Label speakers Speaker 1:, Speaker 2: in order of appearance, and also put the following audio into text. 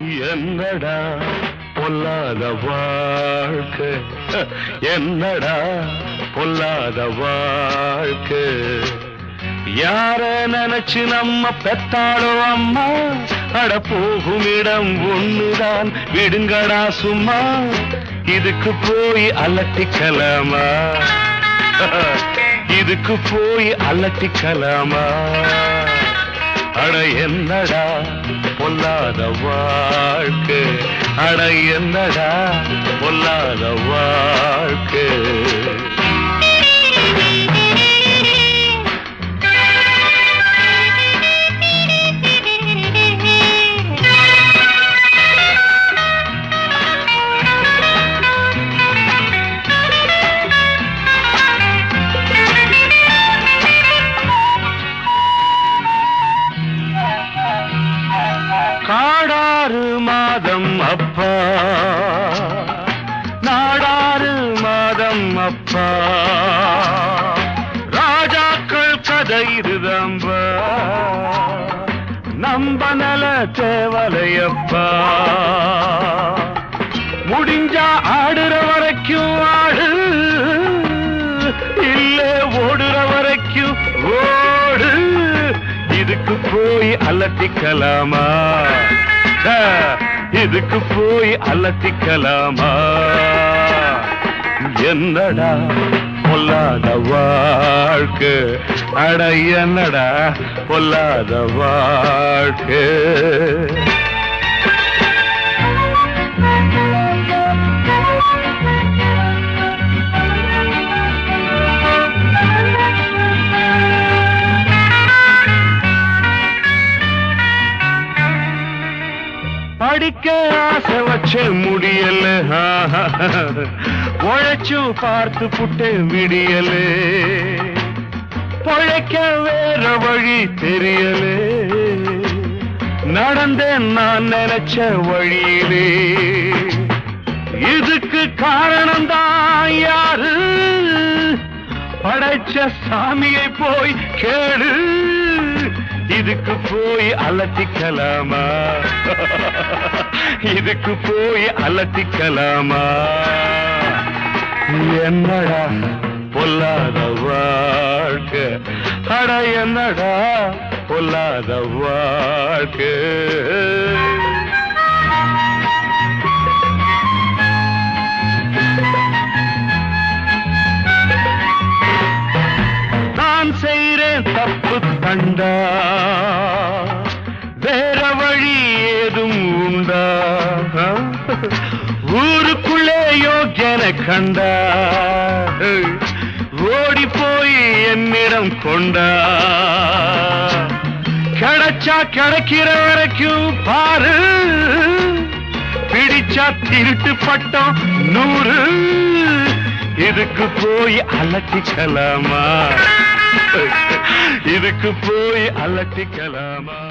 Speaker 1: என்னடா பொல்லாத வாழ்க்கை என்னடா பொல்லாத வாழ்க்கை யார நினைச்சு நம்ம பெத்தாளோ அம்மா அட போகும் இடம் ஒண்ணுதான் விடுங்கடா சும்மா இதுக்கு போய் அலட்டிக்கலாமா இதுக்கு போய் அலட்டிக்கலாமா அட என்னடா பொல்லாத வாழ்க்கை அட என்னடா பொல்லாத வாழ்க்கை காடாறு மாதம் அப்பா நாடாறு மாதம் அப்பா ராஜாக்கள் கதை இருதம்பா நம்ப நல தேவலையப்பா முடிஞ்சா ஆடுற வரைக்கும் ஆடு இல்ல ஓடுற வரைக்கும் ஓடு இதுக்கு போய் அலட்டிக்கலாமா ஆ, இதுக்கு போய் அலட்டிக்கலாமா என்னடா பொல்லாத வாழ்க்கை அட என்னடா பொல்லாத வாழ்க்கை படிக்க ஆசை வச்ச முடியல உழைச்சும் பார்த்து புட்டு விடியல பொழைக்க வேற வழி தெரியல நடந்தேன் நான் நினைச்ச வழியிலே இதுக்கு காரணம் தான் யாரு படைச்ச சாமியை போய் கேளு இதுக்கு போய் அலட்டிக்கலாமா இதுக்கு போய் அலட்டிக்கலாமா என்னடா பொல்லாத வாழ்க்கை அட என்னடா பொல்லாத வாழ்க்கை நான் செய்றேன் தப்பு தண்டா வேற வழி ஏதும் உண்டா ஆ? ஊருக்குள்ளே யோக்கியன கண்டா ஓடி போய் என்னிடம் கொண்டா கிடைச்சா கிடைக்கிற வரைக்கும் பாரு பிடிச்சா திருட்டு பட்டம் நூறு இதுக்கு போய் அலட்டிக்கலாமா இதுக்கு போய் அலட்டிக்கலாமா